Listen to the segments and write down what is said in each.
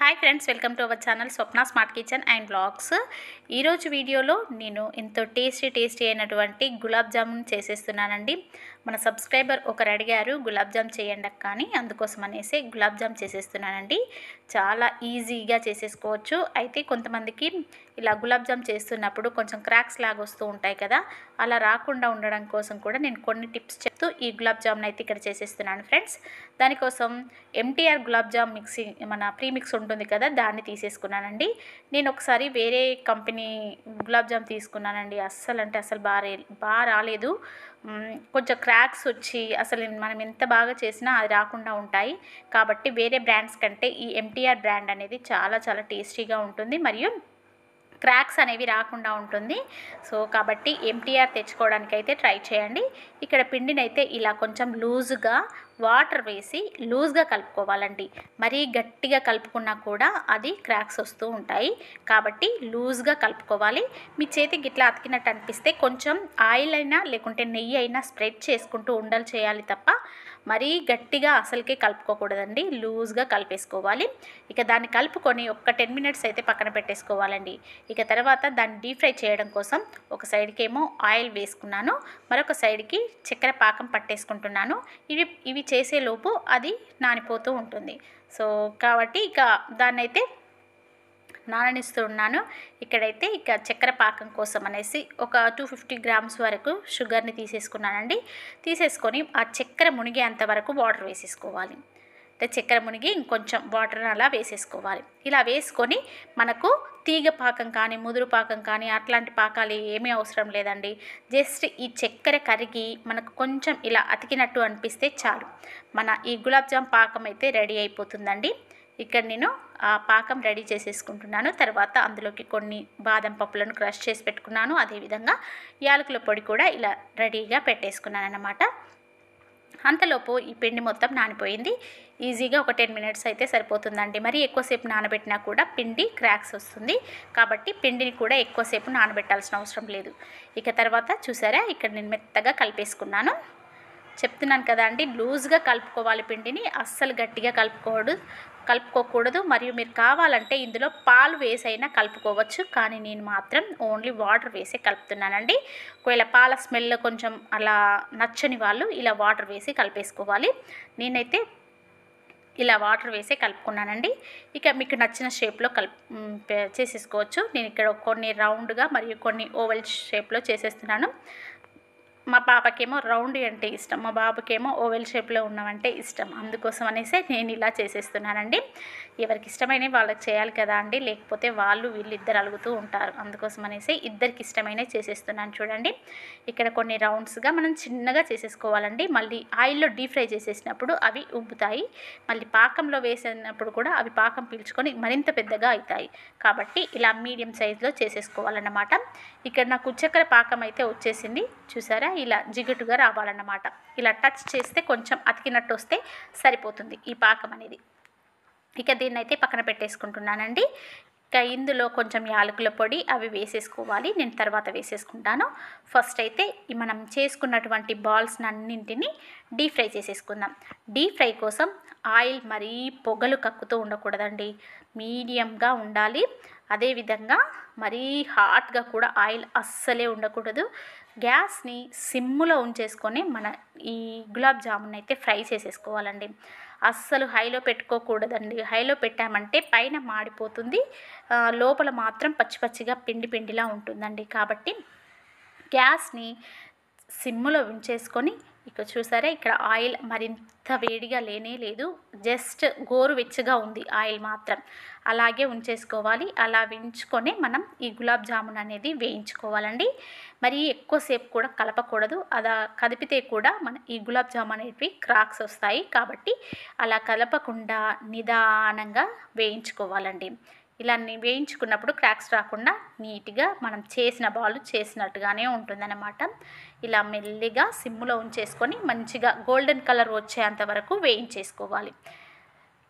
hi friends welcome to our channel Swapna smart kitchen and blogs ఈరోజు వీడియోలో నేను ఎంతో టేస్టీ టేస్టీ అయినటువంటి గులాబ్ జామున్ చేసేస్తున్నానండి మన సబ్స్క్రైబర్ ఒకరు అడిగారు గులాబ్ జామ్ చేయండి అక్క అని అందుకోసం అనేసి గులాబ్ జామ్ చేసేస్తున్నానండి చాలా ఈజీగా చేసేసుకోవచ్చు అయితే కొంతమందికి ఇలా గులాబ్ జామ్ చేస్తున్నప్పుడు కొంచెం క్రాక్స్ లాగా వస్తూ ఉంటాయి కదా అలా రాకుండా ఉండడం కోసం కూడా నేను కొన్ని టిప్స్ చెప్తూ ఈ గులాబ్ జామ్ని అయితే ఇక్కడ చేసేస్తున్నాను ఫ్రెండ్స్ దానికోసం ఎంటీఆర్ గులాబ్ జామ్ మిక్సీ మన ప్రీ మిక్స్ ఉంటుంది కదా దాన్ని తీసేసుకున్నానండి నేను ఒకసారి వేరే కంపెనీ గులాబ్ జామ్ తీసుకున్నానండి అస్సలు అంటే అసలు బాగా రే- బాగా రాలేదు మ్, కొంచెం క్రాక్స్ వచ్చి అసలు మనం ఎంత బాగా చేసినా అది రాకుండా ఉంటాయి కాబట్టి వేరే బ్రాండ్స్ కంటే ఈ ఎంటీఆర్ బ్రాండ్ అనేది చాలా చాలా టేస్టీగా ఉంటుంది మరియు క్రాక్స్ అనేవి రాకుండా ఉంటుంది సో కాబట్టి ఎంటీఆర్ తెచ్చుకోవడానికి అయితే ట్రై చేయండి ఇక్కడ పిండిని అయితే ఇలా కొంచెం లూజ్గా వాటర్ వేసి లూజ్గా కలుపుకోవాలండి మరీ గట్టిగా కలుపుకున్నా కూడా అది క్రాక్స్ వస్తూ ఉంటాయి కాబట్టి లూజ్గా కలుపుకోవాలి మీ చేతికి ఇట్లా అతికినట్టు అనిపిస్తే కొంచెం ఆయిల్ అయినా లేకుంటే నెయ్యి అయినా స్ప్రెడ్ చేసుకుంటూ ఉండలు చేయాలి తప్ప మరీ గట్టిగా అసలుకే కలుపుకోకూడదండి లూజ్గా కలిపేసుకోవాలి ఇక దాన్ని కలుపుకొని ఒక టెన్ మినిట్స్ అయితే పక్కన పెట్టేసుకోవాలండి ఇక తర్వాత దాన్ని డీప్ ఫ్రై చేయడం కోసం ఒక సైడ్కి ఏమో ఆయిల్ వేసుకున్నాను మరొక సైడ్కి చక్కెర పాకం పట్టేసుకుంటున్నాను ఇవి ఇవి చేసేలోపు అది నానిపోతూ ఉంటుంది సో కాబట్టి ఇక దాన్ని అయితే నాననిస్తూ ఉన్నాను ఇక్కడైతే ఇక చక్కెర పాకం కోసం అనేసి ఒక టూ ఫిఫ్టీ గ్రామ్స్ వరకు షుగర్ని తీసేసుకున్నానండి తీసేసుకొని ఆ చక్కెర మునిగేంత వరకు వాటర్ వేసేసుకోవాలి అంటే చక్కెర మునిగి ఇంకొంచెం వాటర్ అలా వేసేసుకోవాలి ఇలా వేసుకొని మనకు తీగ పాకం కానీ ముదురు పాకం కానీ అట్లాంటి పాకాలు ఏమీ అవసరం లేదండి జస్ట్ ఈ చక్కెర కరిగి మనకు కొంచెం ఇలా అతికినట్టు అనిపిస్తే చాలు మన ఈ గులాబ్ జామ్ పాకం అయితే రెడీ అయిపోతుందండి ఇక్కడ నేను ఆ పాకం రెడీ చేసేసుకుంటున్నాను తర్వాత అందులోకి కొన్ని బాదం పప్పులను క్రష్ చేసి పెట్టుకున్నాను అదేవిధంగా యాలకుల పొడి కూడా ఇలా రెడీగా పెట్టేసుకున్నాను అన్నమాట అంతలోపు ఈ పిండి మొత్తం నానిపోయింది ఈజీగా ఒక టెన్ మినిట్స్ అయితే సరిపోతుందండి మరి ఎక్కువసేపు నానబెట్టినా కూడా పిండి క్రాక్స్ వస్తుంది కాబట్టి పిండిని కూడా ఎక్కువసేపు నానబెట్టాల్సిన అవసరం లేదు ఇక తర్వాత చూసారా ఇక్కడ నేను మెత్తగా కలిపేసుకున్నాను చెప్తున్నాను కదా అండి లూజ్గా కలుపుకోవాలి పిండిని అస్సలు గట్టిగా కలుపుకోడు కలుపుకోకూడదు మరియు మీరు కావాలంటే ఇందులో పాలు వేసైనా కలుపుకోవచ్చు కానీ నేను మాత్రం ఓన్లీ వాటర్ వేసి కలుపుతున్నానండి ఒకవేళ పాల స్మెల్ కొంచెం అలా నచ్చని వాళ్ళు ఇలా వాటర్ వేసి కలిపేసుకోవాలి నేనైతే ఇలా వాటర్ వేసి కలుపుకున్నానండి ఇక మీకు నచ్చిన షేప్లో కలుపు మ్, పే- చేసేసుకోవచ్చు నేను ఇక్కడ కొన్ని రౌండ్గా మరియు కొన్ని ఓవెల్ షేప్లో చేసేస్తున్నాను మా పాపకేమో రౌండ్ అంటే ఇష్టం మా బాబుకేమో ఓవెల్ షేప్లో ఉన్నవంటే ఇష్టం అందుకోసం అనేసి నేను ఇలా చేసేస్తున్నానండి ఎవరికి ఇష్టమైన వాళ్ళకి చేయాలి కదా అండి లేకపోతే వాళ్ళు వీళ్ళిద్దరు అలుగుతూ ఉంటారు అందుకోసం అనేసి ఇద్దరికి ఇష్టమైన చేసేస్తున్నాను చూడండి ఇక్కడ కొన్ని రౌండ్స్గా మనం చిన్నగా చేసేసుకోవాలండి మళ్ళీ ఆయిల్లో డీప్ ఫ్రై చేసేసినప్పుడు అవి ఉబ్బుతాయి మళ్ళీ పాకంలో వేసినప్పుడు కూడా అవి పాకం పీల్చుకొని మరింత పెద్దగా అవుతాయి కాబట్టి ఇలా మీడియం సైజులో చేసేసుకోవాలన్నమాట ఇక్కడ నాకు చక్కెర పాకం అయితే వచ్చేసింది చూసారా ఇలా జిగుటుగా రావాలన్నమాట ఇలా టచ్ చేస్తే కొంచెం అతికినట్టు వస్తే సరిపోతుంది ఈ పాకం అనేది ఇక దీన్ని అయితే పక్కన పెట్టేసుకుంటున్నానండి ఇక ఇందులో కొంచెం యాలకుల పొడి అవి వేసేసుకోవాలి నేను తర్వాత వేసేసుకుంటాను ఫస్ట్ అయితే ఈ మనం చేసుకున్నటువంటి బాల్స్ అన్నింటినీ డీప్ ఫ్రై చేసేసుకుందాం డీప్ ఫ్రై కోసం ఆయిల్ మరీ పొగలు కక్కుతూ ఉండకూడదండి మీడియంగా ఉండాలి అదేవిధంగా మరీ హాట్గా కూడా ఆయిల్ అస్సలే ఉండకూడదు గ్యాస్ని సిమ్ములో ఉంచేసుకొని మన ఈ గులాబ్ జామున్ అయితే ఫ్రై చేసేసుకోవాలండి అస్సలు హైలో పెట్టుకోకూడదండి హైలో పెట్టామంటే పైన మాడిపోతుంది ఆ, లోపల మాత్రం పచ్చి పచ్చిగా పిండి పిండిలా ఉంటుందండి కాబట్టి గ్యాస్ని సిమ్ములో ఉంచేసుకొని ఇక చూసారా ఇక్కడ ఆయిల్ మరింత వేడిగా లేనే లేదు జస్ట్ గోరువెచ్చగా ఉంది ఆయిల్ మాత్రం అలాగే ఉంచేసుకోవాలి అలా వేయించుకొని మనం ఈ గులాబ్ జామున్ అనేది వేయించుకోవాలండి మరి ఎక్కువసేపు కూడా కలపకూడదు అలా కదిపితే కూడా మన ఈ గులాబ్ జామున్ అనేటివి క్రాక్స్ వస్తాయి కాబట్టి అలా కలపకుండా నిదానంగా వేయించుకోవాలండి ఇలా ని- వేయించుకున్నప్పుడు క్రాక్స్ రాకుండా నీట్గా మనం చేసిన బాల్ చేసినట్టుగానే ఉంటుందన్నమాట ఇలా మెల్లిగా సిమ్ములో ఉంచేసుకొని మంచిగా గోల్డెన్ కలర్ వచ్చేంత వరకు వేయించేసుకోవాలి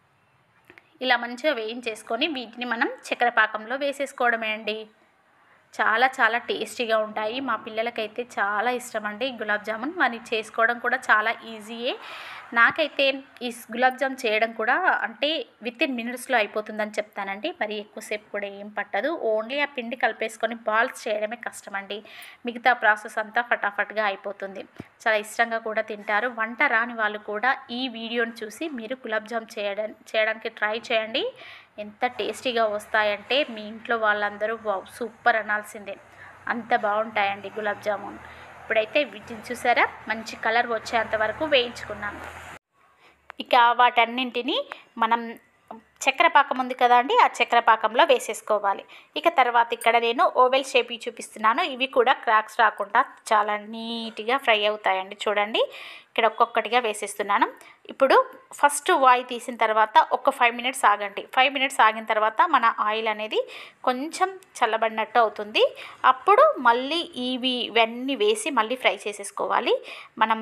ఇలా మంచిగా వేయించేసుకొని వీటిని మనం చక్కెర పాకంలో వేసేసుకోవడమే అండి చాలా చాలా టేస్టీగా ఉంటాయి మా పిల్లలకైతే చాలా ఇష్టం అండి గులాబ్ జామున్ మరి చేసుకోవడం కూడా చాలా ఈజీయే నాకైతే ఈ గులాబ్ జామ్ చేయడం కూడా అంటే విత్ ఇన్ మినిట్స్లో అయిపోతుందని చెప్తానండి మరి ఎక్కువసేపు కూడా ఏం పట్టదు ఓన్లీ ఆ పిండి కలిపేసుకొని బాల్స్ చేయడమే కష్టం అండి మిగతా ప్రాసెస్ అంతా ఫటాఫట్గా అయిపోతుంది చాలా ఇష్టంగా కూడా తింటారు వంట రాని వాళ్ళు కూడా ఈ వీడియోని చూసి మీరు గులాబ్ జామ్ చేయడం చేయడానికి ట్రై చేయండి ఎంత టేస్టీగా వస్తాయంటే మీ ఇంట్లో వాళ్ళందరూ వావ్ సూపర్ అనాల్సిందే అంత బాగుంటాయండి గులాబ్ జామున్ ఇప్పుడైతే వీటిని చూసారా మంచి కలర్ వచ్చేంత వరకు వేయించుకున్నాను ఇక వాటన్నింటినీ మనం చక్కెర పాకం ఉంది కదా అండి ఆ చక్కెర పాకంలో వేసేసుకోవాలి ఇక తర్వాత ఇక్కడ నేను ఓవెల్ షేప్ చూపిస్తున్నాను ఇవి కూడా క్రాక్స్ రాకుండా చాలా నీట్గా ఫ్రై అవుతాయండి చూడండి ఇక్కడ ఒక్కొక్కటిగా వేసేస్తున్నాను ఇప్పుడు ఫస్ట్ వాయి తీసిన తర్వాత ఒక ఫైవ్ మినిట్స్ ఆగండి ఫైవ్ మినిట్స్ ఆగిన తర్వాత మన ఆయిల్ అనేది కొంచెం చల్లబడినట్టు అవుతుంది అప్పుడు మళ్ళీ ఇవి ఇవన్నీ వేసి మళ్ళీ ఫ్రై చేసేసుకోవాలి మనం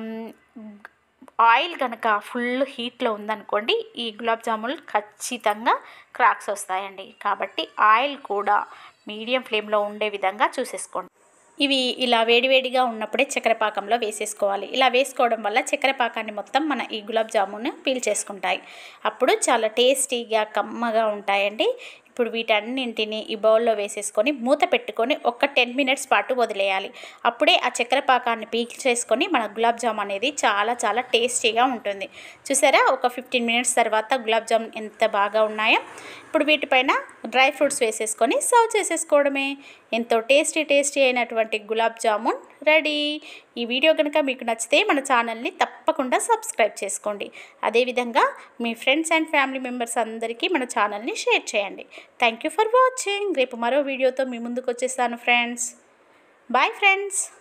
ఆయిల్ కనుక ఫుల్ హీట్లో ఉందనుకోండి ఈ గులాబ్ జాములు ఖచ్చితంగా క్రాక్స్ వస్తాయండి కాబట్టి ఆయిల్ కూడా మీడియం ఫ్లేమ్లో ఉండే విధంగా చూసేసుకోండి ఇవి ఇలా వేడివేడిగా ఉన్నప్పుడే చక్కెర పాకంలో వేసేసుకోవాలి ఇలా వేసుకోవడం వల్ల చక్కెర పాకాన్ని మొత్తం మన ఈ గులాబ్ జామున్ పీల్ చేసుకుంటాయి అప్పుడు చాలా టేస్టీగా కమ్మగా ఉంటాయండి ఇప్పుడు వీటన్నింటిని ఈ బౌల్లో వేసేసుకొని మూత పెట్టుకొని ఒక టెన్ మినిట్స్ పాటు వదిలేయాలి అప్పుడే ఆ చక్కెర పాకాన్ని పీక్ చేసుకొని మన గులాబ్ జామ్ అనేది చాలా చాలా టేస్టీగా ఉంటుంది చూసారా ఒక ఫిఫ్టీన్ మినిట్స్ తర్వాత గులాబ్ జామ్ ఎంత బాగా ఉన్నాయో ఇప్పుడు వీటిపైన డ్రై ఫ్రూట్స్ వేసేసుకొని సర్వ్ చేసేసుకోవడమే ఎంతో టేస్టీ టేస్టీ అయినటువంటి గులాబ్ జామున్ రెడీ ఈ వీడియో కనుక మీకు నచ్చితే మన ఛానల్ని తప్పకుండా సబ్స్క్రైబ్ చేసుకోండి అదేవిధంగా మీ ఫ్రెండ్స్ అండ్ ఫ్యామిలీ మెంబర్స్ అందరికీ మన ఛానల్ని షేర్ చేయండి థ్యాంక్ యూ ఫర్ వాచింగ్ రేపు మరో వీడియోతో మీ ముందుకు వచ్చేస్తాను ఫ్రెండ్స్ బాయ్ ఫ్రెండ్స్